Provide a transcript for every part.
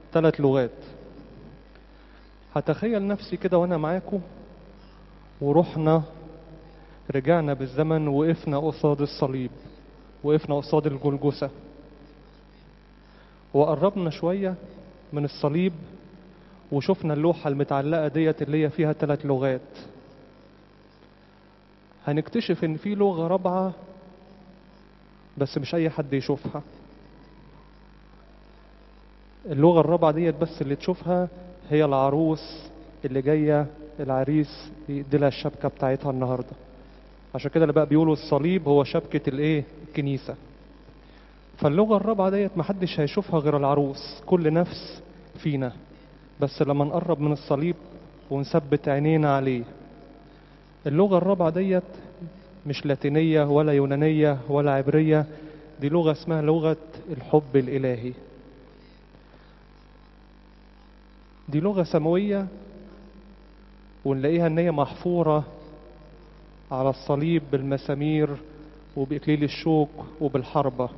ثلاث لغات هتخيل نفسي كده وانا معاكم ورحنا رجعنا بالزمن وقفنا قصاد الصليب وقفنا قصاد الجلجسة وقربنا شوية من الصليب وشفنا اللوحة المتعلقة ديت اللي هي فيها ثلاث لغات هنكتشف ان في لغة رابعة بس مش اي حد يشوفها اللغة الرابعة ديت بس اللي تشوفها هي العروس اللي جاية العريس يديلها الشبكة بتاعتها النهاردة عشان كده اللي بقى بيقولوا الصليب هو شبكة الايه الكنيسة فاللغة الرابعة ديت محدش هيشوفها غير العروس كل نفس فينا بس لما نقرب من الصليب ونثبت عينينا عليه اللغة الرابعة ديت مش لاتينية ولا يونانية ولا عبرية دي لغة اسمها لغة الحب الإلهي دي لغة سماوية ونلاقيها ان هي محفورة على الصليب بالمسامير وبإكليل الشوك وبالحربة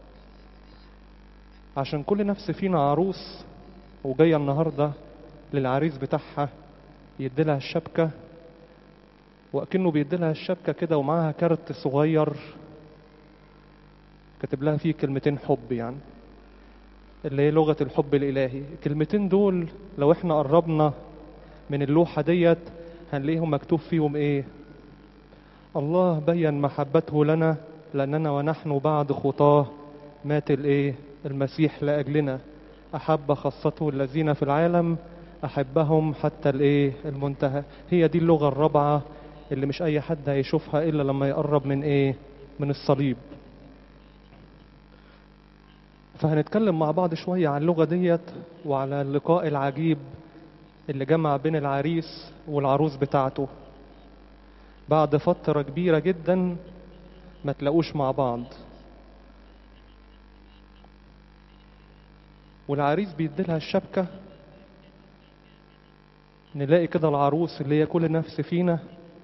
عشان كل نفس فينا عروس وجاية النهاردة للعريس بتاعها يديلها الشبكة وأكنه بيديلها الشبكة كده ومعاها كارت صغير كاتب لها فيه كلمتين حب يعني اللي هي لغة الحب الإلهي الكلمتين دول لو احنا قربنا من اللوحة ديت هنلاقيهم مكتوب فيهم ايه الله بين محبته لنا لأننا ونحن بعد خطاه مات الايه المسيح لأجلنا أحب خاصته الذين في العالم أحبهم حتى الايه المنتهى هي دي اللغة الرابعة اللي مش أي حد هيشوفها إلا لما يقرب من ايه من الصليب فهنتكلم مع بعض شوية عن اللغة ديت وعلى اللقاء العجيب اللي جمع بين العريس والعروس بتاعته بعد فترة كبيرة جدا ما تلاقوش مع بعض والعريس بيديلها الشبكة نلاقي كده العروس اللي هي كل نفس فينا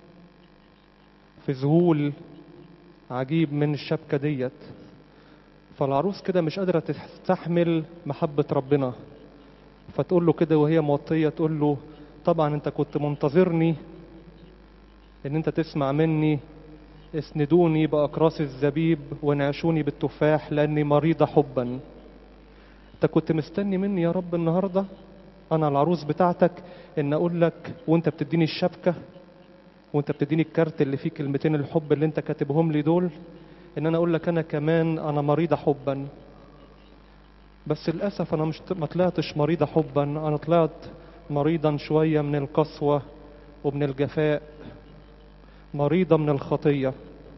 في ذهول عجيب من الشبكة ديت فالعروس كده مش قادرة تستحمل محبة ربنا فتقول له كده وهي موطية تقول له طبعا انت كنت منتظرني ان انت تسمع مني اسندوني بأقراص الزبيب وانعشوني بالتفاح لأني مريضة حبا انت كنت مستني مني يا رب النهاردة انا العروس بتاعتك ان اقول لك وانت بتديني الشبكة وانت بتديني الكارت اللي فيه كلمتين الحب اللي انت كاتبهم لي دول ان انا اقول لك انا كمان انا مريضة حبا بس للاسف انا مش ما طلعتش مريضة حبا انا طلعت مريضا شوية من القسوة ومن الجفاء مريضة من الخطية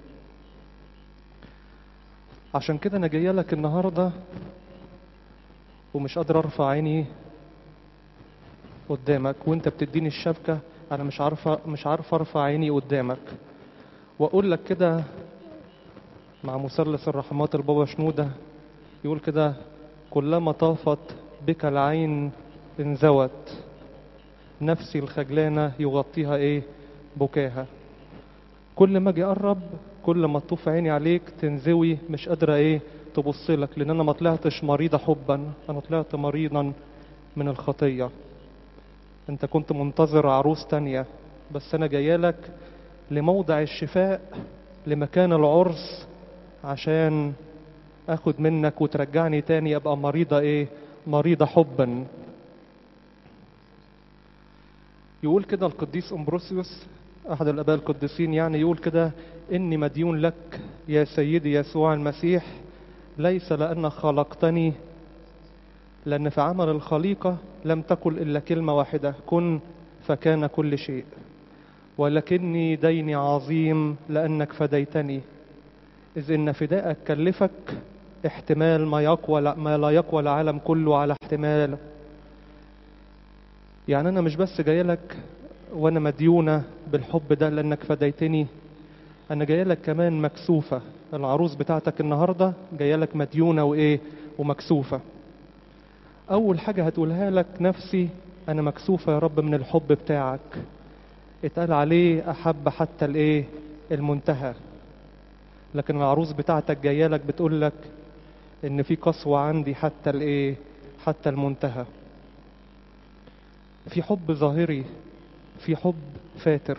عشان كده انا جايه لك النهارده ومش قادر ارفع عيني قدامك وانت بتديني الشبكه انا مش عارفه مش عارفه ارفع عيني قدامك واقول لك كده مع مثلث الرحمات البابا شنوده يقول كده كلما طافت بك العين انزوت نفسي الخجلانه يغطيها ايه بكاها كل ما اجي اقرب كل ما تطوف عيني عليك تنزوي مش قادره ايه تبص لك لان انا ما طلعتش مريضه حبا انا طلعت مريضا من الخطيه انت كنت منتظر عروس تانية بس انا جايالك لموضع الشفاء لمكان العرس عشان اخد منك وترجعني تاني ابقى مريضة ايه مريضة حبا يقول كده القديس امبروسيوس احد الاباء القديسين يعني يقول كده اني مديون لك يا سيدي يسوع المسيح ليس لانك خلقتني لأن في عمل الخليقة لم تكن إلا كلمة واحدة كن فكان كل شيء ولكني ديني عظيم لأنك فديتني إذ إن فداءك كلفك احتمال ما يقوى ما لا يقوى العالم كله على احتمال يعني أنا مش بس جاي لك وأنا مديونة بالحب ده لأنك فديتني أنا جاي لك كمان مكسوفة العروس بتاعتك النهاردة جاية لك مديونة وإيه ومكسوفة أول حاجة هتقولها لك نفسي أنا مكسوفة يا رب من الحب بتاعك اتقال عليه أحب حتى الإيه المنتهى لكن العروس بتاعتك جاية لك بتقول لك إن في قسوة عندي حتى الإيه حتى المنتهى في حب ظاهري في حب فاتر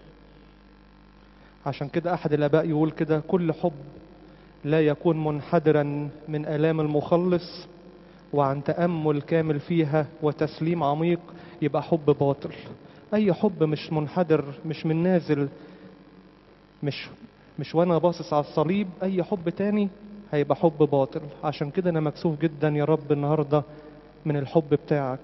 عشان كده أحد الآباء يقول كده كل حب لا يكون منحدرا من آلام المخلص وعن تأمل كامل فيها وتسليم عميق يبقى حب باطل أي حب مش منحدر مش من نازل مش مش وانا باصص على الصليب اي حب تاني هيبقى حب باطل عشان كده انا مكسوف جدا يا رب النهارده من الحب بتاعك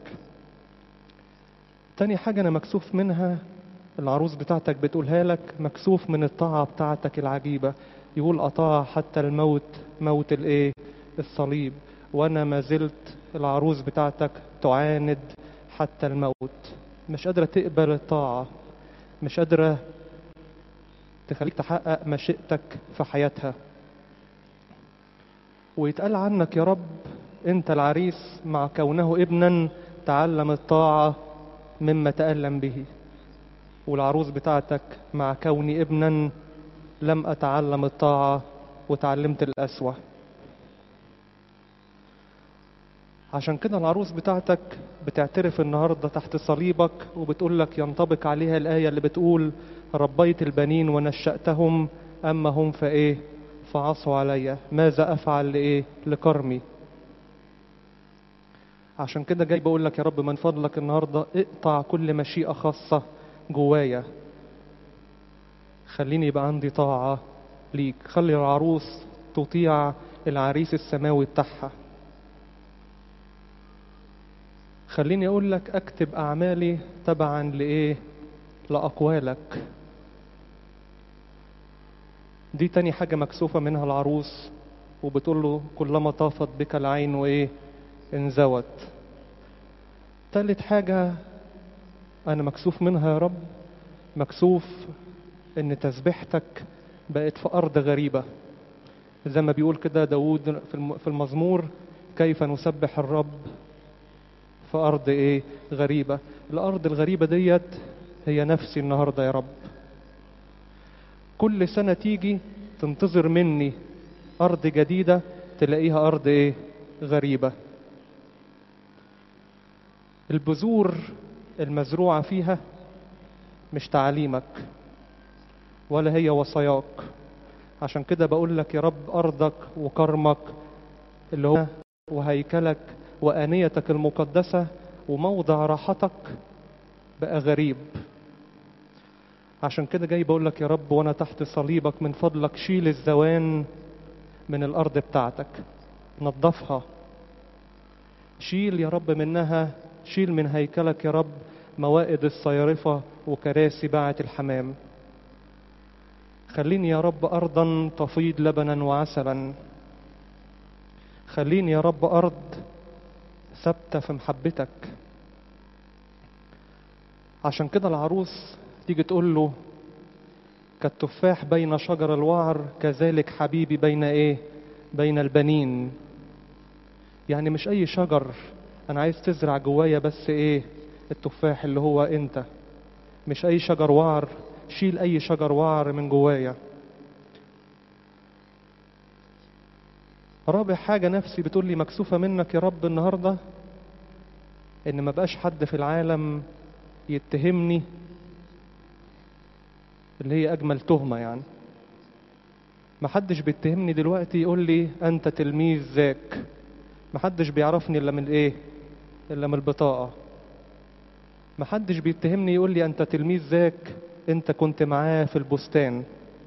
تاني حاجة انا مكسوف منها العروس بتاعتك بتقولها لك مكسوف من الطاعة بتاعتك العجيبة يقول أطاع حتى الموت موت الايه الصليب وانا ما زلت العروس بتاعتك تعاند حتى الموت مش قادرة تقبل الطاعة مش قادرة تخليك تحقق مشيئتك في حياتها ويتقال عنك يا رب انت العريس مع كونه ابنا تعلم الطاعة مما تألم به والعروس بتاعتك مع كوني ابنا لم أتعلم الطاعة وتعلمت الأسوأ عشان كده العروس بتاعتك بتعترف النهارده تحت صليبك وبتقول لك ينطبق عليها الآية اللي بتقول ربيت البنين ونشأتهم أما هم فإيه فعصوا علي ماذا أفعل لإيه لكرمي عشان كده جاي بقول لك يا رب من فضلك النهارده اقطع كل مشيئة خاصة جوايا خليني يبقى عندي طاعة ليك خلي العروس تطيع العريس السماوي بتاعها خليني اقول لك اكتب اعمالي تبعا لايه لاقوالك دي تاني حاجة مكسوفة منها العروس وبتقول له كلما طافت بك العين وايه انزوت تالت حاجة انا مكسوف منها يا رب مكسوف ان تسبيحتك بقت في ارض غريبة زي ما بيقول كده داود في المزمور كيف نسبح الرب في أرض إيه غريبة الأرض الغريبة ديت هي نفسي النهاردة يا رب كل سنة تيجي تنتظر مني أرض جديدة تلاقيها أرض إيه غريبة البذور المزروعة فيها مش تعاليمك ولا هي وصاياك عشان كده بقول لك يا رب أرضك وكرمك اللي هو وهيكلك وآنيتك المقدسة وموضع راحتك بقى غريب عشان كده جاي بقول لك يا رب وانا تحت صليبك من فضلك شيل الزوان من الارض بتاعتك نظفها شيل يا رب منها شيل من هيكلك يا رب موائد الصيارفة وكراسي باعة الحمام خليني يا رب أرضا تفيض لبنا وعسلا خليني يا رب أرض ثابتة في محبتك عشان كده العروس تيجي تقول له كالتفاح بين شجر الوعر كذلك حبيبي بين ايه بين البنين يعني مش اي شجر انا عايز تزرع جوايا بس ايه التفاح اللي هو انت مش اي شجر وعر شيل اي شجر وعر من جوايا رابع حاجة نفسي بتقول لي مكسوفة منك يا رب النهاردة ان ما بقاش حد في العالم يتهمني اللي هي اجمل تهمة يعني ما حدش بيتهمني دلوقتي يقول لي انت تلميذ ذاك ما حدش بيعرفني الا من ايه الا من البطاقة ما حدش بيتهمني يقول لي انت تلميذ ذاك انت كنت معاه في البستان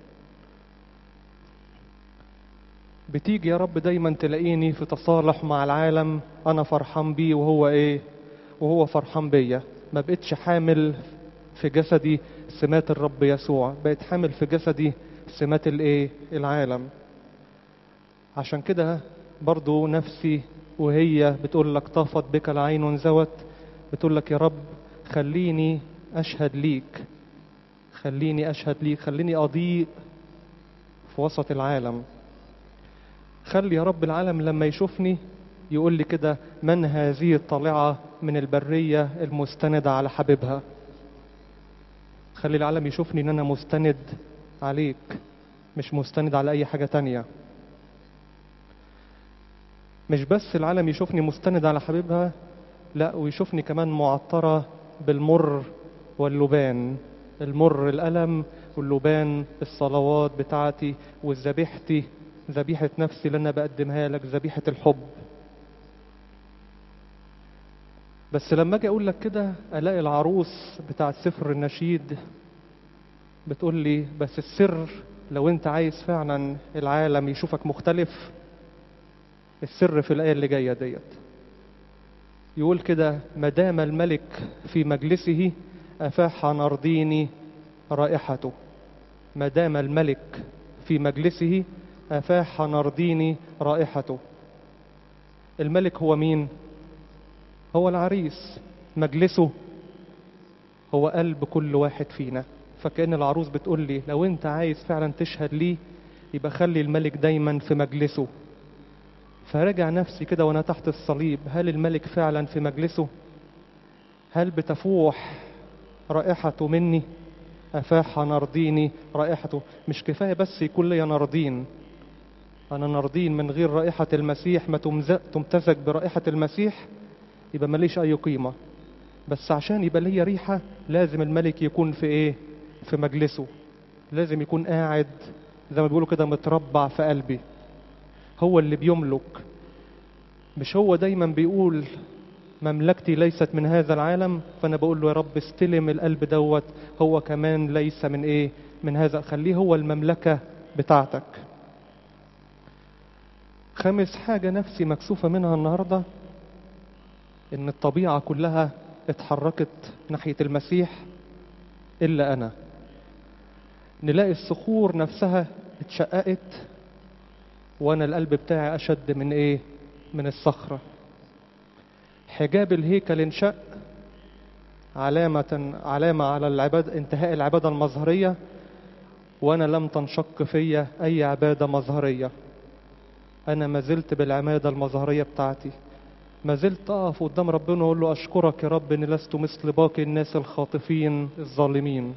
بتيجي يا رب دايما تلاقيني في تصالح مع العالم انا فرحان بيه وهو ايه وهو فرحان بيا ما بقتش حامل في جسدي سمات الرب يسوع بقيت حامل في جسدي سمات الايه العالم عشان كده برضو نفسي وهي بتقول لك طافت بك العين وانزوت بتقول لك يا رب خليني اشهد ليك خليني اشهد ليك خليني اضيء في وسط العالم خلي يا رب العالم لما يشوفني يقول لي كده من هذه الطالعة من البرية المستندة على حبيبها خلي العالم يشوفني ان انا مستند عليك مش مستند على اي حاجة تانية مش بس العالم يشوفني مستند على حبيبها لا ويشوفني كمان معطرة بالمر واللبان المر الألم واللبان الصلوات بتاعتي وذبيحتي ذبيحة نفسي اللي أنا بقدمها لك ذبيحة الحب بس لما أجي أقول لك كده ألاقي العروس بتاع سفر النشيد بتقول لي بس السر لو أنت عايز فعلا العالم يشوفك مختلف السر في الآية اللي جاية ديت يقول كده ما دام الملك في مجلسه أفاح عن أرضيني رائحته ما دام الملك في مجلسه أفاح عن أرضيني رائحته الملك هو مين؟ هو العريس مجلسه هو قلب كل واحد فينا فكأن العروس بتقول لي لو انت عايز فعلا تشهد ليه يبقى خلي الملك دايما في مجلسه فراجع نفسي كده وانا تحت الصليب هل الملك فعلا في مجلسه هل بتفوح رائحته مني أفاح نرضيني رائحته مش كفاية بس يكون لي نرضين أنا نرضين من غير رائحة المسيح ما تمتزج برائحة المسيح يبقى ماليش أي قيمة بس عشان يبقى ليا ريحة لازم الملك يكون في إيه في مجلسه لازم يكون قاعد زي ما بيقولوا كده متربع في قلبي هو اللي بيملك مش هو دايما بيقول مملكتي ليست من هذا العالم فانا بقول له يا رب استلم القلب دوت هو كمان ليس من ايه من هذا خليه هو المملكه بتاعتك خامس حاجه نفسي مكسوفه منها النهارده ان الطبيعه كلها اتحركت ناحيه المسيح الا انا نلاقي الصخور نفسها اتشققت وانا القلب بتاعي اشد من ايه من الصخره حجاب الهيكل انشق علامة علامة على العباد انتهاء العبادة المظهرية وأنا لم تنشق فيا أي عبادة مظهرية أنا ما زلت بالعبادة المظهرية بتاعتي ما زلت أقف قدام ربنا وأقول له أشكرك يا رب إني لست مثل باقي الناس الخاطفين الظالمين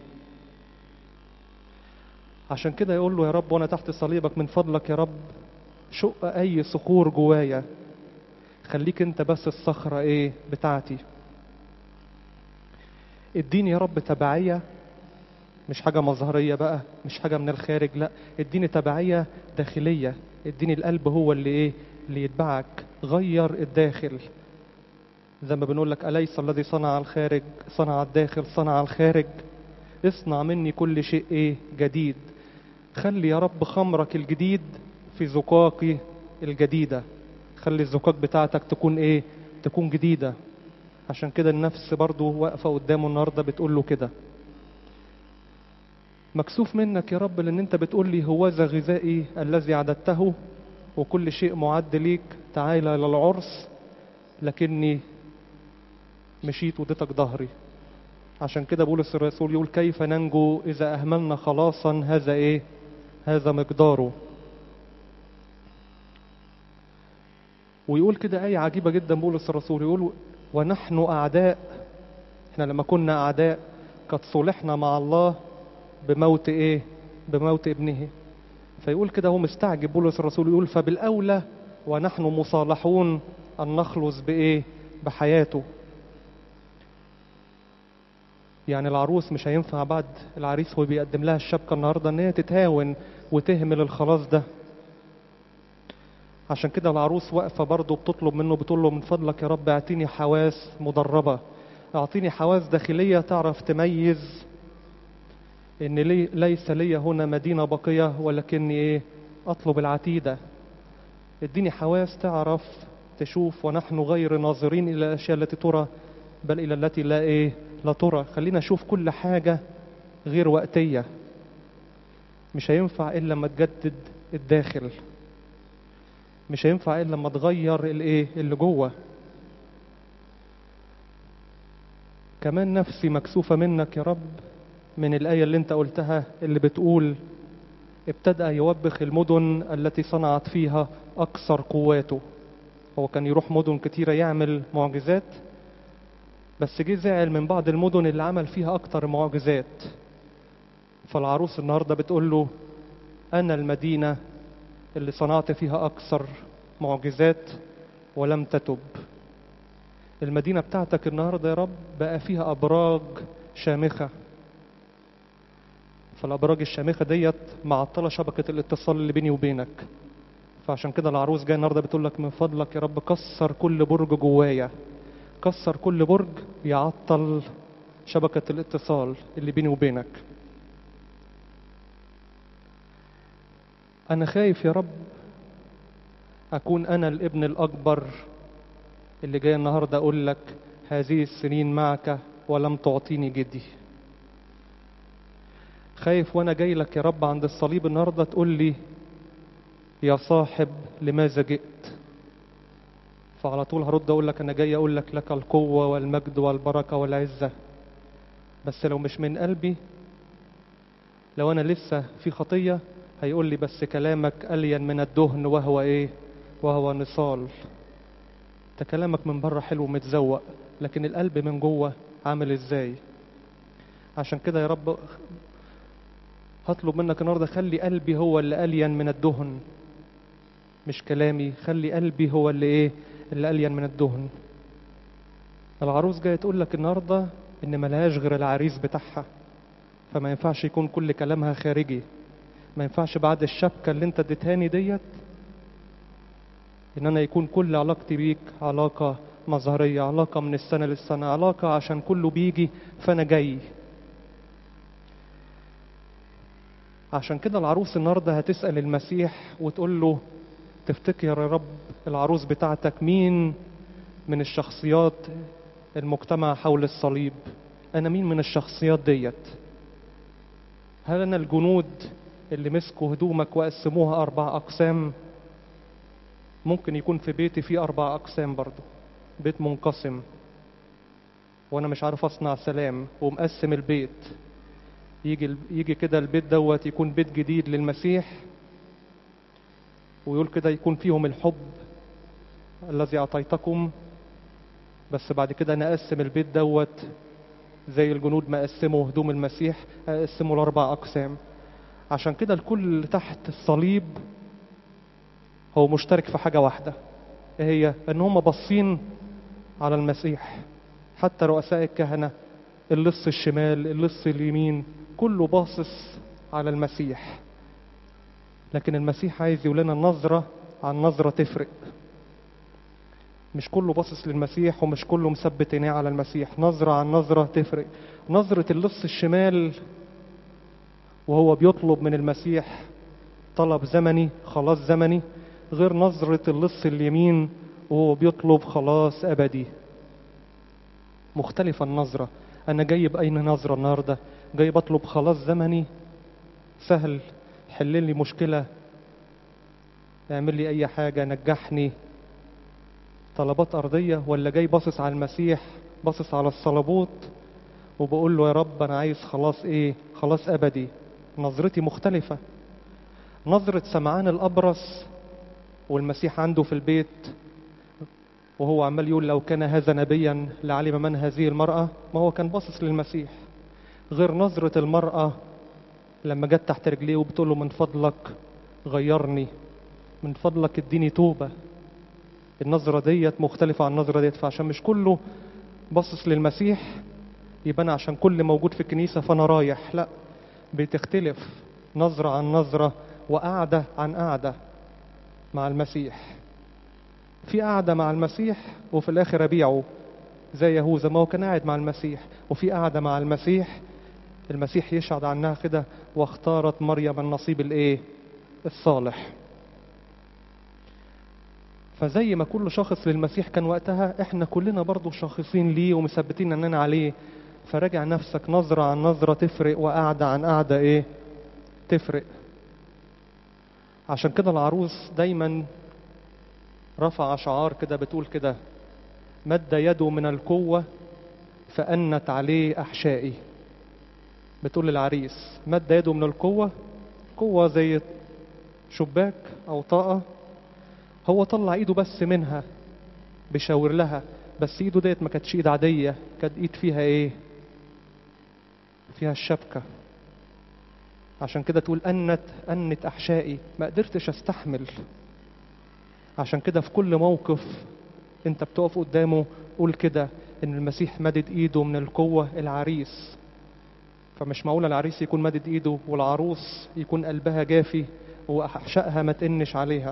عشان كده يقول له يا رب وأنا تحت صليبك من فضلك يا رب شق أي صخور جوايا خليك انت بس الصخرة ايه بتاعتي اديني يا رب تبعية مش حاجة مظهرية بقى مش حاجة من الخارج لا اديني تبعية داخلية اديني القلب هو اللي ايه اللي يتبعك غير الداخل زي ما بنقول لك أليس الذي صنع الخارج صنع الداخل صنع الخارج اصنع مني كل شيء ايه جديد خلي يا رب خمرك الجديد في زقاقي الجديده خلي الزقاق بتاعتك تكون ايه تكون جديدة عشان كده النفس برضو واقفة قدامه النهاردة بتقول له كده مكسوف منك يا رب لان انت بتقول لي هوذا غذائي الذي عددته وكل شيء معد ليك تعالى الى العرس لكني مشيت وديتك ظهري عشان كده بولس الرسول يقول كيف ننجو اذا اهملنا خلاصا هذا ايه هذا مقداره ويقول كده آية عجيبة جدا بولس الرسول يقول ونحن أعداء احنا لما كنا أعداء قد صلحنا مع الله بموت إيه بموت ابنه فيقول كده هو مستعجب بولس الرسول يقول فبالأولى ونحن مصالحون أن نخلص بإيه بحياته يعني العروس مش هينفع بعد العريس هو بيقدم لها الشبكة النهاردة ان هي تتهاون وتهمل الخلاص ده عشان كده العروس واقفة برضه بتطلب منه بتقول له من فضلك يا رب اعطيني حواس مدربة اعطيني حواس داخلية تعرف تميز ان لي ليس لي هنا مدينة بقية ولكني ايه اطلب العتيدة اديني حواس تعرف تشوف ونحن غير ناظرين الى الاشياء التي ترى بل الى التي لا ايه لا ترى خلينا نشوف كل حاجة غير وقتية مش هينفع الا لما تجدد الداخل مش هينفع الا لما تغير الايه اللي جوه كمان نفسي مكسوفه منك يا رب من الايه اللي انت قلتها اللي بتقول ابتدأ يوبخ المدن التي صنعت فيها أكثر قواته هو كان يروح مدن كتيرة يعمل معجزات بس جه زعل من بعض المدن اللي عمل فيها أكتر معجزات فالعروس النهاردة بتقول له أنا المدينة اللي صنعت فيها أكثر معجزات ولم تتب المدينة بتاعتك النهاردة يا رب بقى فيها أبراج شامخة فالأبراج الشامخة ديت معطلة شبكة الاتصال اللي بيني وبينك فعشان كده العروس جاية النهاردة بتقول لك من فضلك يا رب كسر كل برج جوايا كسر كل برج يعطل شبكة الاتصال اللي بيني وبينك أنا خايف يا رب أكون أنا الابن الأكبر اللي جاي النهاردة أقول لك هذه السنين معك ولم تعطيني جدي خايف وأنا جاي لك يا رب عند الصليب النهاردة تقول لي يا صاحب لماذا جئت فعلى طول هرد أقول لك أنا جاي أقول لك لك القوة والمجد والبركة والعزة بس لو مش من قلبي لو أنا لسه في خطية هيقول لي بس كلامك ألين من الدهن وهو إيه وهو نصال انت كلامك من بره حلو ومتزوق لكن القلب من جوه عامل ازاي عشان كده يا رب هطلب منك النهارده خلي قلبي هو اللي ألين من الدهن مش كلامي خلي قلبي هو اللي ايه اللي ألين من الدهن العروس جايه تقول لك النهارده ان ملهاش غير العريس بتاعها فما ينفعش يكون كل كلامها خارجي ما ينفعش بعد الشبكه اللي انت اديتهاني ديت ان انا يكون كل علاقتي بيك علاقه مظهريه علاقه من السنه للسنه علاقه عشان كله بيجي فانا جاي عشان كده العروس النهارده هتسال المسيح وتقول له تفتكر يا رب العروس بتاعتك مين من الشخصيات المجتمع حول الصليب انا مين من الشخصيات ديت هل انا الجنود اللي مسكوا هدومك وقسموها اربع اقسام ممكن يكون في بيتي في اربع اقسام برضو بيت منقسم وانا مش عارف اصنع سلام ومقسم البيت يجي يجي كده البيت دوت يكون بيت جديد للمسيح ويقول كده يكون فيهم الحب الذي اعطيتكم بس بعد كده انا اقسم البيت دوت زي الجنود ما قسموا هدوم المسيح اقسمه لاربع اقسام عشان كده الكل تحت الصليب هو مشترك في حاجة واحدة ايه هي ان هم باصين على المسيح حتى رؤساء الكهنة اللص الشمال اللص اليمين كله باصص على المسيح لكن المسيح عايز يقول لنا النظرة عن نظرة تفرق مش كله باصص للمسيح ومش كله مثبت عينيه على المسيح نظرة عن نظرة تفرق نظرة اللص الشمال وهو بيطلب من المسيح طلب زمني خلاص زمني غير نظرة اللص اليمين وهو بيطلب خلاص أبدي مختلفة النظرة أنا جاي بأين نظرة النهاردة جاي بطلب خلاص زمني سهل حل لي مشكلة اعمل لي أي حاجة نجحني طلبات أرضية ولا جاي باصص على المسيح باصص على الصلبوت وبقول له يا رب أنا عايز خلاص إيه خلاص أبدي نظرتي مختلفة نظرة سمعان الأبرص والمسيح عنده في البيت وهو عمال يقول لو كان هذا نبيا لعلم من هذه المرأة ما هو كان باصص للمسيح غير نظرة المرأة لما جت تحت رجليه وبتقول له من فضلك غيرني من فضلك اديني توبة النظرة ديت مختلفة عن النظرة ديت فعشان مش كله باصص للمسيح يبقى أنا عشان كل موجود في الكنيسة فأنا رايح لا بتختلف نظرة عن نظرة وقعدة عن قعدة مع المسيح في قعدة مع المسيح وفي الآخر أبيعه زي يهوذا ما هو كان قاعد مع المسيح وفي قعدة مع المسيح المسيح يشهد عنها كده واختارت مريم النصيب الايه الصالح فزي ما كل شخص للمسيح كان وقتها احنا كلنا برضو شاخصين ليه ومثبتين اننا عليه فراجع نفسك نظرة عن نظرة تفرق وقعدة عن قعدة ايه تفرق عشان كده العروس دايما رفع شعار كده بتقول كده مد يده من القوة فأنت عليه أحشائي بتقول للعريس مد يده من القوة قوة زي شباك أو طاقة هو طلع ايده بس منها بيشاور لها بس ايده ديت ما كانتش ايد عادية كانت ايد فيها ايه فيها الشبكة عشان كده تقول أنت أنت أحشائي ما قدرتش أستحمل عشان كده في كل موقف انت بتقف قدامه قول كده ان المسيح مدد ايده من القوة العريس فمش معقول العريس يكون مدد ايده والعروس يكون قلبها جافي واحشائها ما تقنش عليها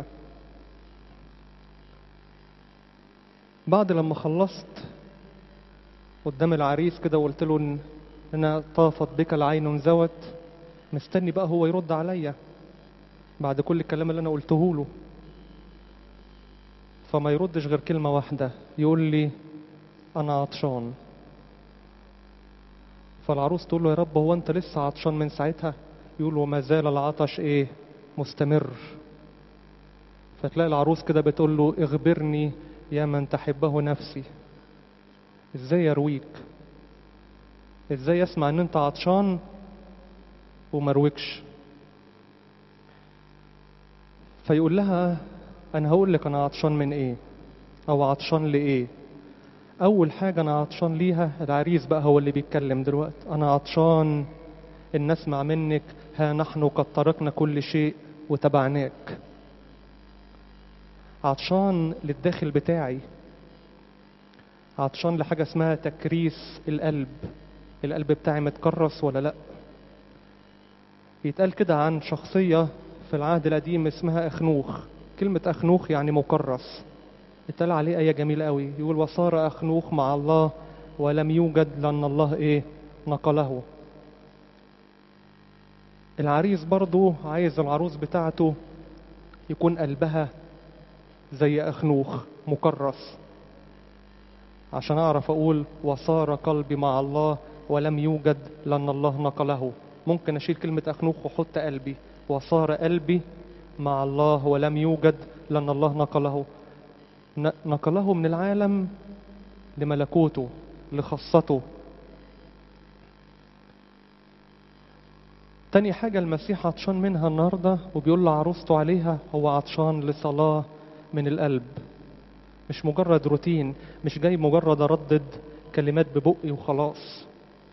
بعد لما خلصت قدام العريس كده وقلت له ان انا طافت بك العين انزوت مستني بقى هو يرد عليا بعد كل الكلام اللي انا قلته له فما يردش غير كلمة واحدة يقول لي انا عطشان فالعروس تقول له يا رب هو انت لسه عطشان من ساعتها يقول وما زال العطش ايه مستمر فتلاقي العروس كده بتقول له اخبرني يا من تحبه نفسي ازاي يرويك ازاي اسمع ان انت عطشان ومروكش فيقول لها انا هقول لك انا عطشان من ايه او عطشان لايه اول حاجه انا عطشان ليها العريس بقى هو اللي بيتكلم دلوقتي انا عطشان ان نسمع منك ها نحن قد تركنا كل شيء وتبعناك عطشان للداخل بتاعي عطشان لحاجة اسمها تكريس القلب القلب بتاعي متكرس ولا لا يتقال كده عن شخصية في العهد القديم اسمها أخنوخ كلمة أخنوخ يعني مكرس يتقال عليه آية جميلة قوي يقول وصار أخنوخ مع الله ولم يوجد لأن الله إيه نقله العريس برضو عايز العروس بتاعته يكون قلبها زي أخنوخ مكرس عشان أعرف أقول وصار قلبي مع الله ولم يوجد لأن الله نقله ممكن أشيل كلمة أخنوخ وأحط قلبي وصار قلبي مع الله ولم يوجد لأن الله نقله نقله من العالم لملكوته لخاصته تاني حاجة المسيح عطشان منها النهاردة وبيقول لعروسته عليها هو عطشان لصلاة من القلب مش مجرد روتين مش جاي مجرد اردد كلمات ببقي وخلاص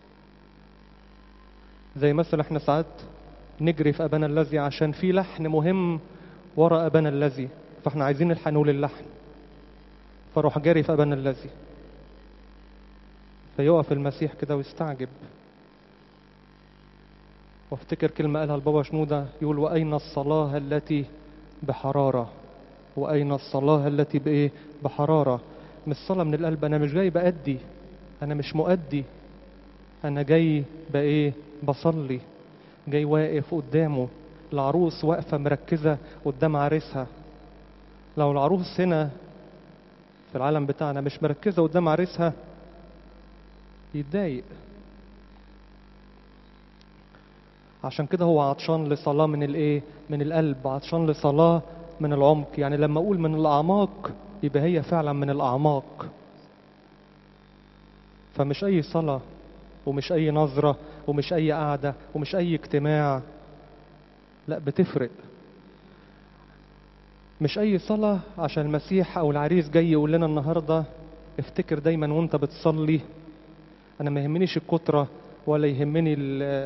زي مثلا احنا ساعات نجري في ابانا الذي عشان في لحن مهم ورا ابانا الذي فاحنا عايزين نلحق نقول اللحن فاروح جاري في ابانا الذي فيقف المسيح كده ويستعجب وافتكر كلمة قالها البابا شنودة يقول وأين الصلاة التي بحرارة وأين الصلاة التي بإيه بحرارة مش صلاة من القلب أنا مش جاي بأدي أنا مش مؤدي أنا جاي بإيه بصلي جاي واقف قدامه العروس واقفة مركزة قدام عريسها لو العروس هنا في العالم بتاعنا مش مركزة قدام عريسها يتضايق عشان كده هو عطشان لصلاة من الايه من القلب عطشان لصلاة من العمق يعني لما اقول من الاعماق يبقى هي فعلا من الاعماق فمش اي صلاة ومش اي نظرة ومش اي قعدة ومش اي اجتماع لا بتفرق مش اي صلاة عشان المسيح او العريس جاي يقول لنا النهاردة افتكر دايما وانت بتصلي انا ما يهمنيش الكترة ولا يهمني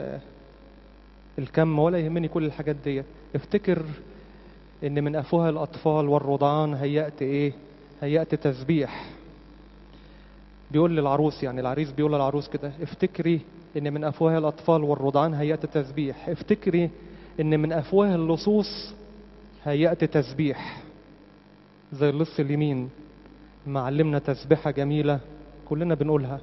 الكم ولا يهمني كل الحاجات دي افتكر ان من افواه الاطفال والرضعان هيأت ايه هيأت تسبيح بيقول للعروس يعني العريس بيقول للعروس كده افتكري ان من افواه الاطفال والرضعان هيأت تسبيح افتكري ان من افواه اللصوص هيأت تسبيح زي اللص اليمين معلمنا تسبيحة جميلة كلنا بنقولها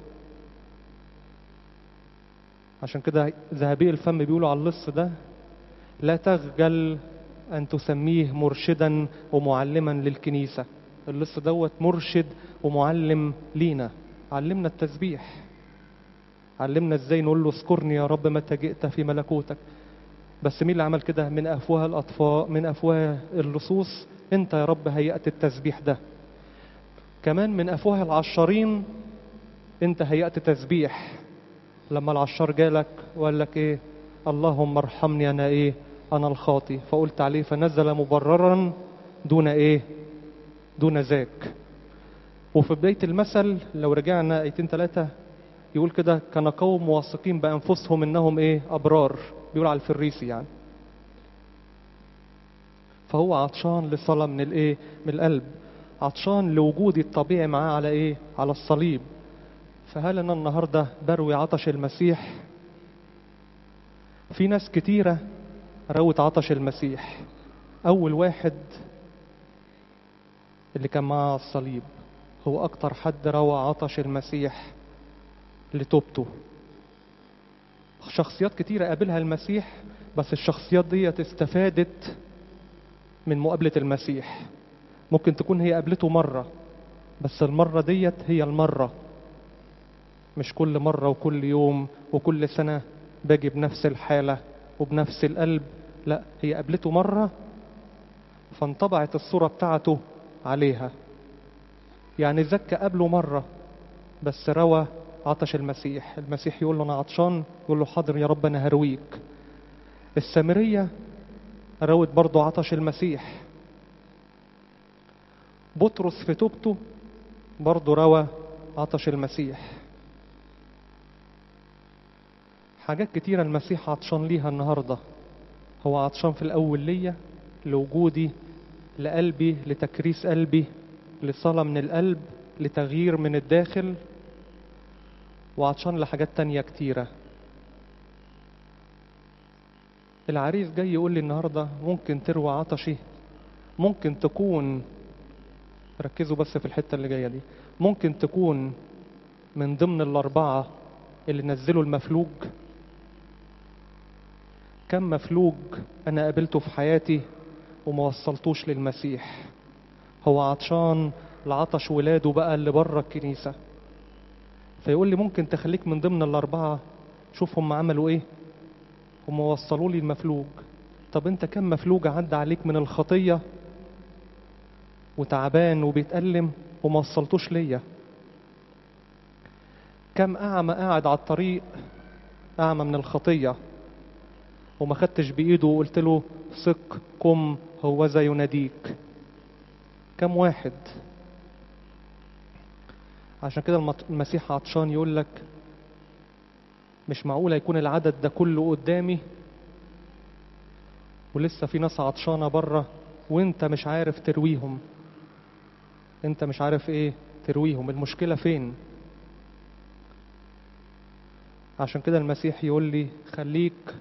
عشان كده ذهبي الفم بيقولوا على اللص ده لا تخجل أن تسميه مرشدا ومعلما للكنيسة اللص دوت مرشد ومعلم لينا علمنا التسبيح علمنا ازاي نقول له اذكرني يا رب متى جئت في ملكوتك بس مين اللي عمل كده من افواه الاطفال من افواه اللصوص انت يا رب هيأت التسبيح ده كمان من افواه العشارين انت هيأت تسبيح لما العشار جالك وقال لك ايه اللهم ارحمني انا ايه انا الخاطي فقلت عليه فنزل مبررا دون ايه دون ذاك وفي بداية المثل لو رجعنا ايتين ثلاثة يقول كده كان قوم واثقين بانفسهم انهم ايه ابرار بيقول على الفريسي يعني فهو عطشان لصلاة من الايه من القلب عطشان لوجودي الطبيعي معاه على ايه على الصليب فهل انا النهارده بروي عطش المسيح في ناس كتيره روت عطش المسيح اول واحد اللي كان معاه على الصليب هو اكتر حد روى عطش المسيح لتوبته شخصيات كتيرة قابلها المسيح بس الشخصيات دي استفادت من مقابلة المسيح ممكن تكون هي قابلته مرة بس المرة ديت هي المرة مش كل مرة وكل يوم وكل سنة باجي بنفس الحالة وبنفس القلب لا هي قابلته مرة فانطبعت الصورة بتاعته عليها يعني زكى قبله مرة بس روى عطش المسيح المسيح يقول له أنا عطشان يقول له حاضر يا رب أنا هرويك السامرية روت برضه عطش المسيح بطرس في توبته برضه روى عطش المسيح حاجات كتيرة المسيح عطشان ليها النهاردة هو عطشان في الأول ليا لوجودي لقلبي لتكريس قلبي لصلاة من القلب لتغيير من الداخل وعطشان لحاجات تانية كتيرة العريس جاي يقول لي النهاردة ممكن تروى عطشي ممكن تكون ركزوا بس في الحتة اللي جاية دي ممكن تكون من ضمن الأربعة اللي نزلوا المفلوج كم مفلوج أنا قابلته في حياتي وما وصلتوش للمسيح هو عطشان لعطش ولاده بقى اللي بره الكنيسة فيقول لي ممكن تخليك من ضمن الأربعة شوف هم عملوا إيه هم وصلوا لي المفلوج طب أنت كم مفلوج عدى عليك من الخطية وتعبان وبيتألم وما وصلتوش ليا كم أعمى قاعد على الطريق أعمى من الخطية وما خدتش بإيده وقلت له ثق قم هوذا يناديك كم واحد عشان كده المسيح عطشان يقول لك مش معقول يكون العدد ده كله قدامي ولسه في ناس عطشانة بره وانت مش عارف ترويهم انت مش عارف ايه ترويهم المشكلة فين عشان كده المسيح يقول لي خليك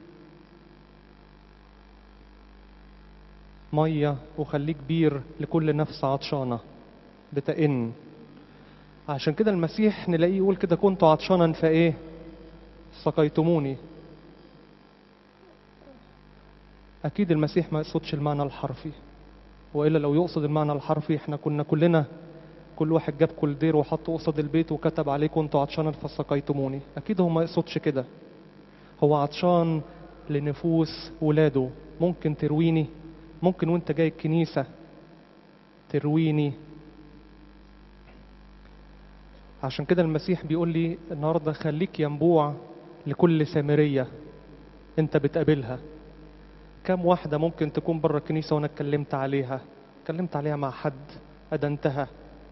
مية وخليك بير لكل نفس عطشانة بتئن عشان كده المسيح نلاقيه يقول كده كنت عطشانا فايه سقيتموني اكيد المسيح ما يقصدش المعنى الحرفي والا لو يقصد المعنى الحرفي احنا كنا كلنا كل واحد جاب كل دير وحطه قصاد البيت وكتب عليه كنت عطشانا فسقيتموني اكيد هو ما يقصدش كده هو عطشان لنفوس ولاده ممكن ترويني ممكن وانت جاي الكنيسة ترويني عشان كده المسيح بيقول لي النهارده خليك ينبوع لكل سامرية انت بتقابلها كم واحدة ممكن تكون بره الكنيسة وانا اتكلمت عليها اتكلمت عليها مع حد أدنتها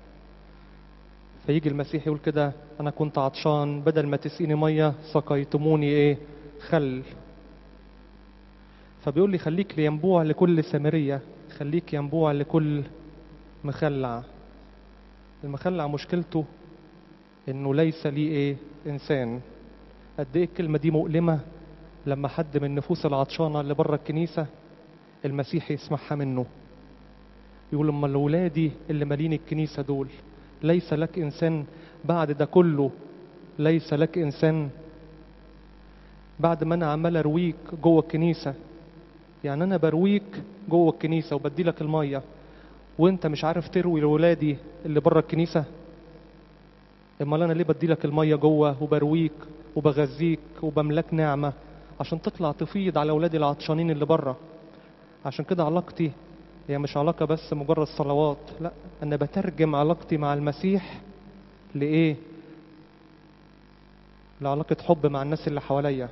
فيجي المسيح يقول كده أنا كنت عطشان بدل ما تسقيني مية سقيتموني إيه خل فبيقول لي خليك ينبوع لكل سامرية خليك ينبوع لكل مخلع المخلع مشكلته انه ليس لي ايه انسان قد ايه الكلمه دي مؤلمه لما حد من النفوس العطشانه اللي بره الكنيسه المسيح يسمعها منه يقول اما الاولادي اللي مالين الكنيسه دول ليس لك انسان بعد ده كله ليس لك انسان بعد ما انا عمال ارويك جوه الكنيسه يعني انا برويك جوه الكنيسه وبدي لك الميه وانت مش عارف تروي لاولادي اللي بره الكنيسه امال انا ليه بدي لك الميه جوه وبرويك وبغذيك وبملك نعمه عشان تطلع تفيض على اولادي العطشانين اللي بره عشان كده علاقتي هي مش علاقه بس مجرد صلوات لا انا بترجم علاقتي مع المسيح لايه لعلاقه حب مع الناس اللي حواليا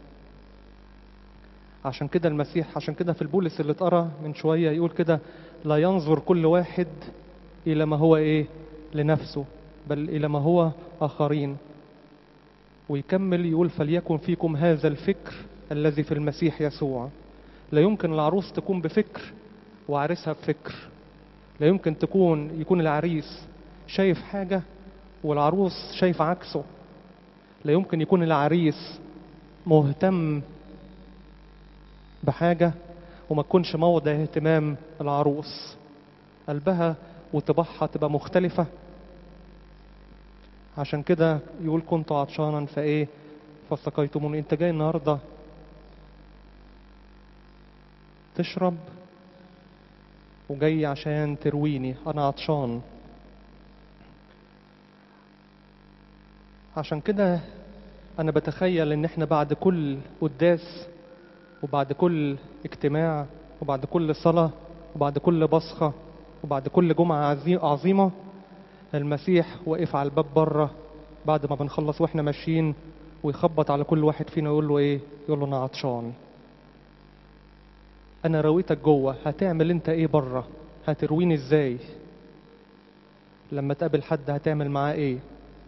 عشان كده المسيح عشان كده في البولس اللي اتقرا من شويه يقول كده لا ينظر كل واحد الى ما هو ايه لنفسه بل إلى ما هو آخرين ويكمل يقول فليكن فيكم هذا الفكر الذي في المسيح يسوع لا يمكن العروس تكون بفكر وعريسها بفكر لا يمكن تكون يكون العريس شايف حاجة والعروس شايف عكسه لا يمكن يكون العريس مهتم بحاجة وما تكونش موضع اهتمام العروس قلبها وطباعها تبقى مختلفة عشان كده يقول كنت عطشانا فايه فسقيتموني انت جاي النهارده تشرب وجاي عشان ترويني انا عطشان عشان كده انا بتخيل ان احنا بعد كل قداس وبعد كل اجتماع وبعد كل صلاة وبعد كل بصخة وبعد كل جمعة عزي- عظيمة المسيح واقف على الباب بره بعد ما بنخلص واحنا ماشيين ويخبط على كل واحد فينا يقول له ايه يقول له انا عطشان انا رويتك جوه هتعمل انت ايه بره هترويني ازاي لما تقابل حد هتعمل معاه ايه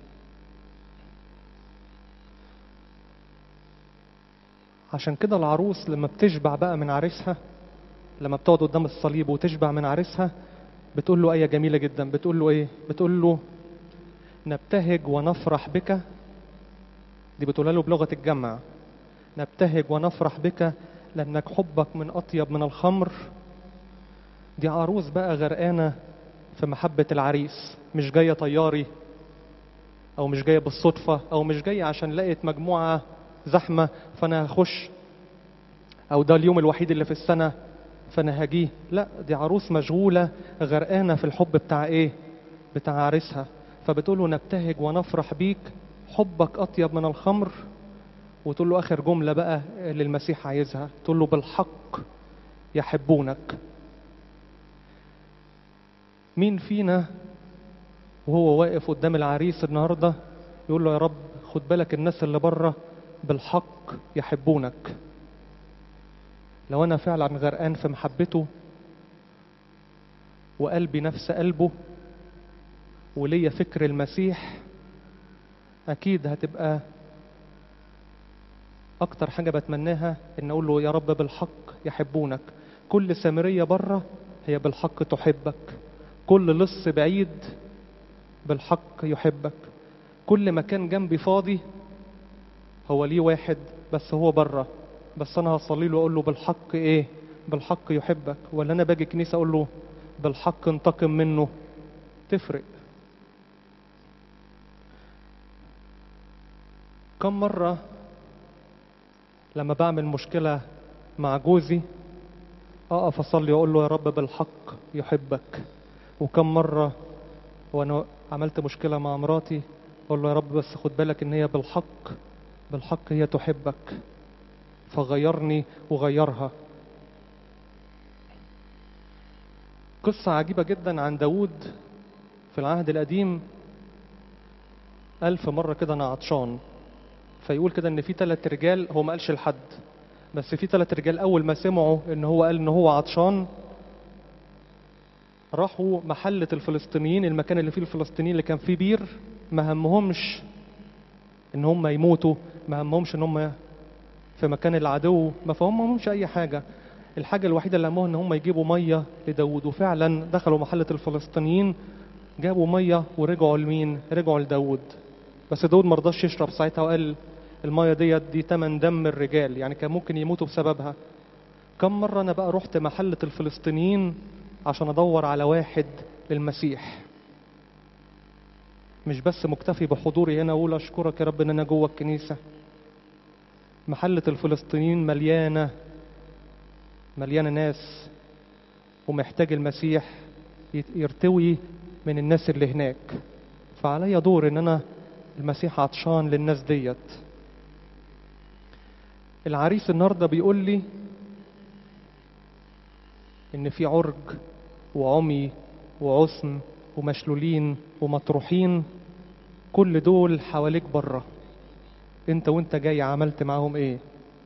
عشان كده العروس لما بتشبع بقى من عريسها لما بتقعد قدام الصليب وتشبع من عريسها بتقول له آية جميلة جدا بتقول له إيه؟ بتقول له نبتهج ونفرح بك دي بتقولها له بلغة الجمع نبتهج ونفرح بك لأنك حبك من أطيب من الخمر دي عروس بقى غرقانة في محبة العريس مش جاية طياري أو مش جاية بالصدفة أو مش جاية عشان لقيت مجموعة زحمة فأنا هخش أو ده اليوم الوحيد اللي في السنة فأنا هجيه لا دي عروس مشغولة غرقانة في الحب بتاع إيه بتاع عريسها فبتقول له نبتهج ونفرح بيك حبك أطيب من الخمر وتقول له آخر جملة بقى اللي المسيح عايزها تقول له بالحق يحبونك مين فينا وهو واقف قدام العريس النهارده يقول له يا رب خد بالك الناس اللي بره بالحق يحبونك لو انا فعلا غرقان في محبته وقلبي نفس قلبه وليا فكر المسيح اكيد هتبقى اكتر حاجه بتمناها ان اقول له يا رب بالحق يحبونك كل سامريه بره هي بالحق تحبك كل لص بعيد بالحق يحبك كل مكان جنبي فاضي هو ليه واحد بس هو بره بس انا هصلي له اقول له بالحق ايه بالحق يحبك ولا انا باجي كنيسه اقول له بالحق انتقم منه تفرق كم مره لما بعمل مشكله مع جوزي اقف اصلي واقول له يا رب بالحق يحبك وكم مره وانا عملت مشكله مع مراتي اقول له يا رب بس خد بالك ان هي بالحق بالحق هي تحبك فغيرني وغيرها قصة عجيبة جدا عن داود في العهد القديم ألف مرة كده أنا عطشان فيقول كده إن في ثلاث رجال هو ما قالش لحد بس في ثلاث رجال أول ما سمعوا إن هو قال إن هو عطشان راحوا محلة الفلسطينيين المكان اللي فيه الفلسطينيين اللي كان فيه بير ما همهمش ان هم يموتوا ما همهمش ان هم في مكان العدو ما فهمهمش اي حاجة الحاجة الوحيدة اللي همهم ان هم يجيبوا مية لداود وفعلا دخلوا محلة الفلسطينيين جابوا مية ورجعوا لمين رجعوا لداود بس داود مرضاش يشرب ساعتها وقال المية ديت دي تمن دم الرجال يعني كان ممكن يموتوا بسببها كم مرة انا بقى رحت محلة الفلسطينيين عشان ادور على واحد للمسيح مش بس مكتفي بحضوري هنا اقول اشكرك يا رب ان انا جوه الكنيسه محله الفلسطينيين مليانه مليانه ناس ومحتاج المسيح يرتوي من الناس اللي هناك فعليا دور ان انا المسيح عطشان للناس ديت العريس النهارده بيقول لي ان في عرج وعمي وعسم ومشلولين ومطروحين كل دول حواليك بره انت وانت جاي عملت معاهم ايه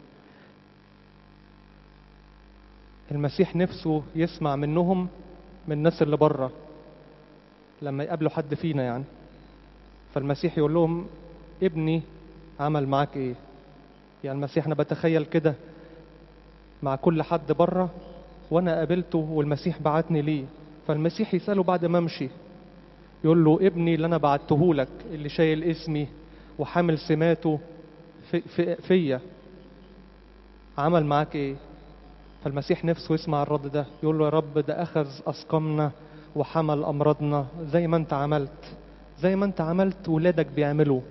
المسيح نفسه يسمع منهم من الناس اللي بره لما يقابلوا حد فينا يعني فالمسيح يقول لهم ابني عمل معاك ايه يعني المسيح انا بتخيل كده مع كل حد بره وانا قابلته والمسيح بعتني ليه فالمسيح يسأله بعد ما امشي يقول له ابني اللي انا بعته لك اللي شايل اسمي وحامل سماته في في فيا عمل معاك ايه فالمسيح نفسه يسمع الرد ده يقول له يا رب ده اخذ اسقامنا وحمل امراضنا زي ما انت عملت زي ما انت عملت ولادك بيعملوا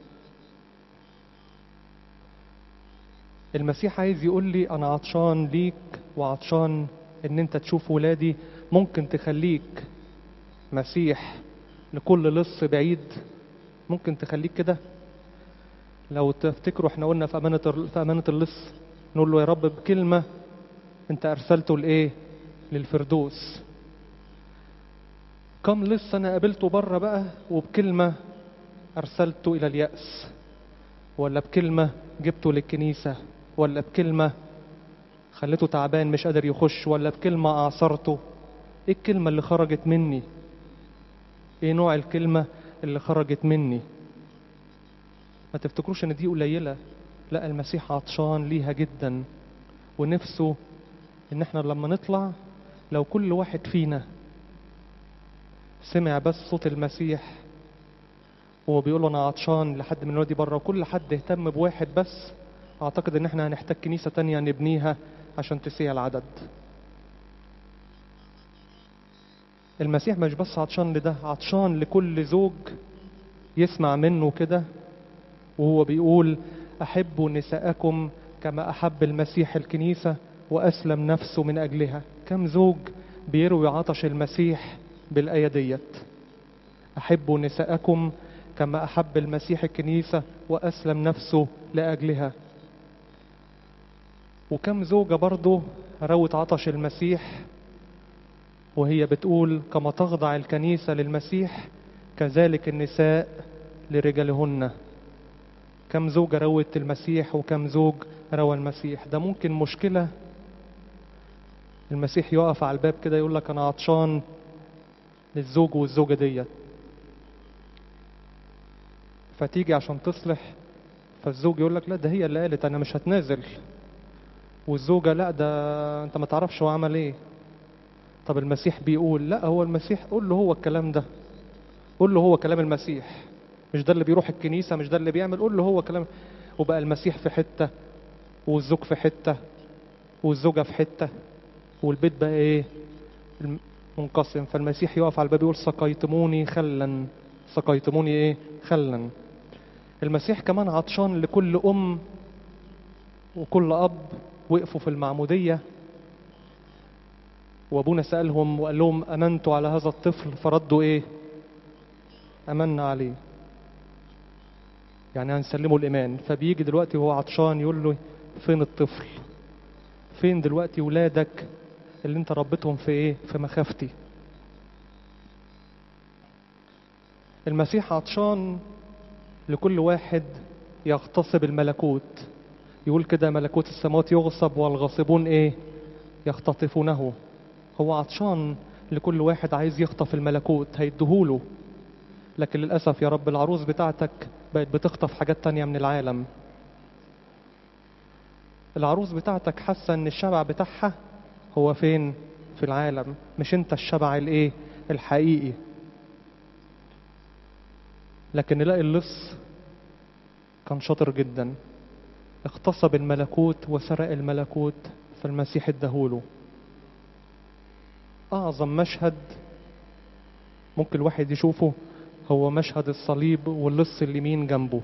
المسيح عايز يقول لي انا عطشان ليك وعطشان ان انت تشوف ولادي ممكن تخليك مسيح لكل لص بعيد ممكن تخليك كده لو تفتكروا احنا قلنا في امانه في امانه اللص نقول له يا رب بكلمه انت ارسلته لايه للفردوس كم لص انا قابلته بره بقى وبكلمه ارسلته الى الياس ولا بكلمه جبته للكنيسه ولا بكلمه خليته تعبان مش قادر يخش ولا بكلمه اعصرته ايه الكلمه اللي خرجت مني ايه نوع الكلمه اللي خرجت مني ما تفتكروش ان دي قليله لا المسيح عطشان ليها جدا ونفسه ان احنا لما نطلع لو كل واحد فينا سمع بس صوت المسيح وهو بيقول له انا عطشان لحد من ولادي بره وكل حد اهتم بواحد بس اعتقد ان احنا هنحتاج كنيسه تانية نبنيها عشان تسيع العدد المسيح مش بس عطشان لده عطشان لكل زوج يسمع منه كده وهو بيقول احبوا نساءكم كما احب المسيح الكنيسه واسلم نفسه من اجلها كم زوج بيروي عطش المسيح بالايه ديت احبوا نساءكم كما احب المسيح الكنيسه واسلم نفسه لاجلها وكم زوجه برضه روت عطش المسيح وهي بتقول كما تخضع الكنيسه للمسيح كذلك النساء لرجالهن كم زوجة روت المسيح وكم زوج روى المسيح ده ممكن مشكلة المسيح يقف على الباب كده يقول لك أنا عطشان للزوج والزوجة ديت فتيجي عشان تصلح فالزوج يقول لك لا ده هي اللي قالت أنا مش هتنازل والزوجة لا ده أنت ما تعرفش هو عمل إيه طب المسيح بيقول لا هو المسيح قول له هو الكلام ده قول له هو كلام المسيح مش ده اللي بيروح الكنيسة مش ده اللي بيعمل قول له هو كلام وبقى المسيح في حتة والزوج في حتة والزوجة في حتة والبيت بقى ايه منقسم فالمسيح يقف على الباب يقول سقيتموني خلا سقيتموني ايه خلا المسيح كمان عطشان لكل ام وكل اب وقفوا في المعمودية وابونا سألهم وقال لهم امنتوا على هذا الطفل فردوا ايه امنا عليه يعني هنسلمه الإيمان فبيجي دلوقتي وهو عطشان يقول له فين الطفل فين دلوقتي ولادك اللي انت ربيتهم في ايه في مخافتي المسيح عطشان لكل واحد يغتصب الملكوت يقول كده ملكوت السماوات يغصب والغاصبون ايه يختطفونه هو عطشان لكل واحد عايز يخطف الملكوت هيديهوله لكن للأسف يا رب العروس بتاعتك بقت بتخطف حاجات تانية من العالم العروس بتاعتك حاسة ان الشبع بتاعها هو فين في العالم مش انت الشبع الايه الحقيقي لكن نلاقي اللص كان شاطر جدا اغتصب الملكوت وسرق الملكوت فالمسيح اداهوله اعظم مشهد ممكن الواحد يشوفه هو مشهد الصليب واللص اليمين جنبه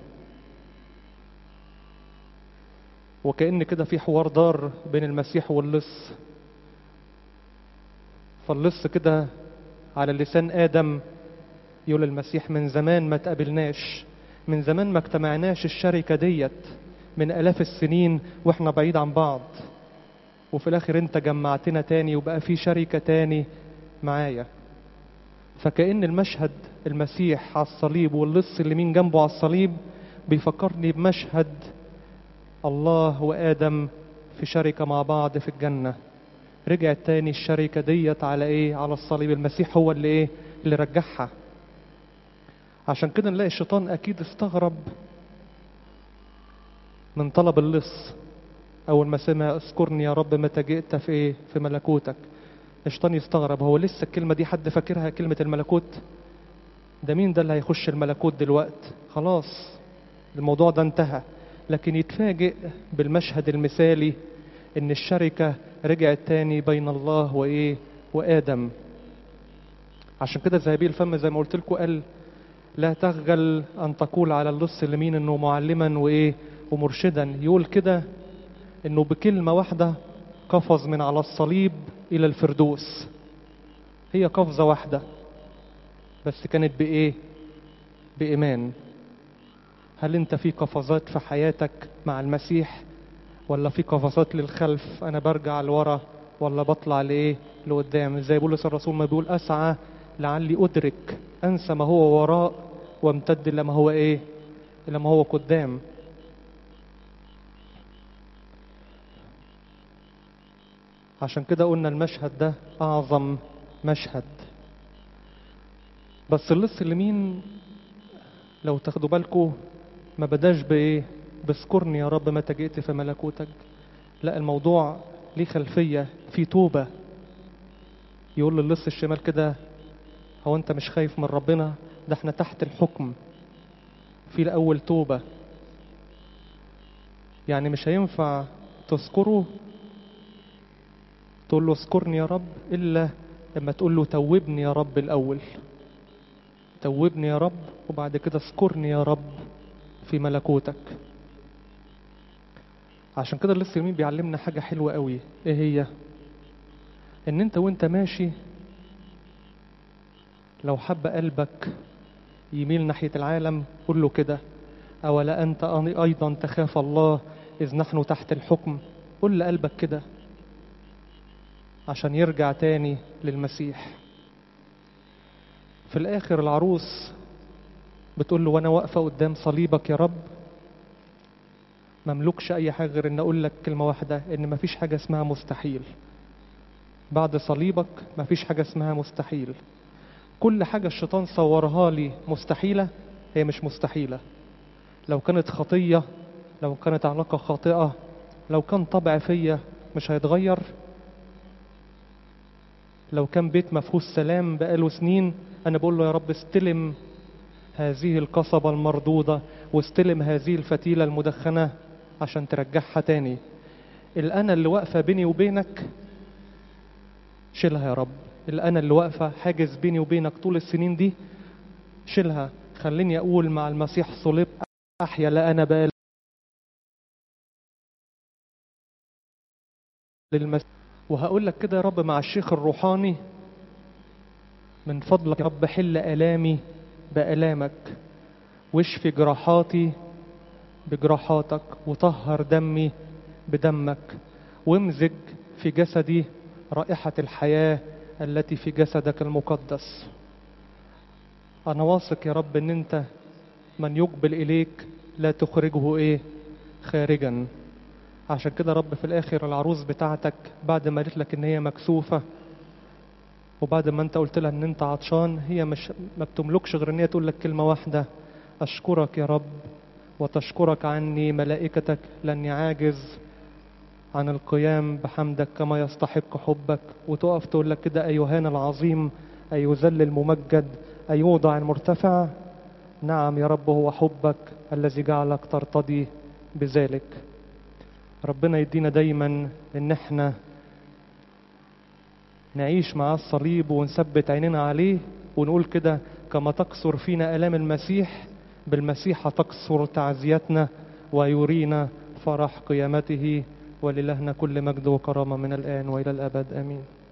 وكأن كده في حوار دار بين المسيح واللص فاللص كده على لسان آدم يقول المسيح من زمان ما تقابلناش من زمان ما اجتمعناش الشركة ديت من آلاف السنين واحنا بعيد عن بعض وفي الآخر انت جمعتنا تاني وبقى في شركة تاني معايا فكأن المشهد المسيح على الصليب واللص اللي مين جنبه على الصليب بيفكرني بمشهد الله وآدم في شركة مع بعض في الجنة رجعت تاني الشركة ديت على ايه على الصليب المسيح هو اللي ايه اللي رجعها عشان كده نلاقي الشيطان اكيد استغرب من طلب اللص اول ما سمع اذكرني يا رب متى جئت في ايه في ملكوتك الشيطان يستغرب هو لسه الكلمة دي حد فاكرها كلمة الملكوت ده مين ده اللي هيخش الملكوت دلوقت خلاص الموضوع ده انتهى لكن يتفاجئ بالمشهد المثالي ان الشركة رجعت تاني بين الله وايه وادم عشان كده ذهبي الفم زي ما قلت لكم قال لا تخجل ان تقول على اللص اليمين انه معلما وايه ومرشدا يقول كده انه بكلمة واحدة قفز من على الصليب الى الفردوس هي قفزة واحدة بس كانت بايه بايمان هل انت في قفزات في حياتك مع المسيح ولا في قفزات للخلف انا برجع لورا ولا بطلع لايه لقدام زي بولس الرسول ما بيقول اسعى لعلي ادرك انسى ما هو وراء وامتد الى ما هو ايه الى ما هو قدام عشان كده قلنا المشهد ده اعظم مشهد بس اللص اليمين لو تاخدوا بالكم ما بداش بايه باذكرني يا رب متى جئت في ملكوتك لا الموضوع ليه خلفية في توبة يقول للص الشمال كده هو انت مش خايف من ربنا ده احنا تحت الحكم في الاول توبة يعني مش هينفع تذكره تقول له اذكرني يا رب الا لما تقول له توبني يا رب الاول توبني يا رب وبعد كده اذكرني يا رب في ملكوتك عشان كده اللص اليمين بيعلمنا حاجة حلوة قوي ايه هي ان انت وانت ماشي لو حب قلبك يميل ناحية العالم قول له كده أولا أنت أيضا تخاف الله إذ نحن تحت الحكم قول لقلبك كده عشان يرجع تاني للمسيح في الآخر العروس بتقول له وأنا واقفة قدام صليبك يا رب مملكش أي حاجة غير إن أقول لك كلمة واحدة إن مفيش حاجة اسمها مستحيل بعد صليبك مفيش حاجة اسمها مستحيل كل حاجة الشيطان صورها لي مستحيلة هي مش مستحيلة لو كانت خطية لو كانت علاقة خاطئة لو كان طبع فيا مش هيتغير لو كان بيت مفهوش سلام بقاله سنين أنا بقول له يا رب استلم هذه القصبة المردودة واستلم هذه الفتيلة المدخنة عشان ترجعها تاني الأنا اللي واقفة بيني وبينك شيلها يا رب الأنا اللي واقفة حاجز بيني وبينك طول السنين دي شيلها خليني أقول مع المسيح صلب أحيا لا أنا بقى للمسيح وهقول لك كده يا رب مع الشيخ الروحاني من فضلك يا رب حل آلامي بآلامك واشفي جراحاتي بجراحاتك وطهر دمي بدمك وامزج في جسدي رائحة الحياة التي في جسدك المقدس أنا واثق يا رب إن أنت من يقبل إليك لا تخرجه إيه خارجا عشان كده رب في الآخر العروس بتاعتك بعد ما قالت لك إن هي مكسوفة وبعد ما أنت قلت لها إن أنت عطشان هي مش ما بتملكش غير إن هي تقول لك كلمة واحدة أشكرك يا رب وتشكرك عني ملائكتك لأني عاجز عن القيام بحمدك كما يستحق حبك وتقف تقول لك كده أيهان العظيم أيذل الممجد أيوضع المرتفع نعم يا رب هو حبك الذي جعلك ترتضي بذلك ربنا يدينا دايما ان احنا نعيش مع الصليب ونثبت عيننا عليه ونقول كده كما تكثر فينا الام المسيح بالمسيح تكثر تعزيتنا ويرينا فرح قيامته وللهنا كل مجد وكرامه من الان والى الابد امين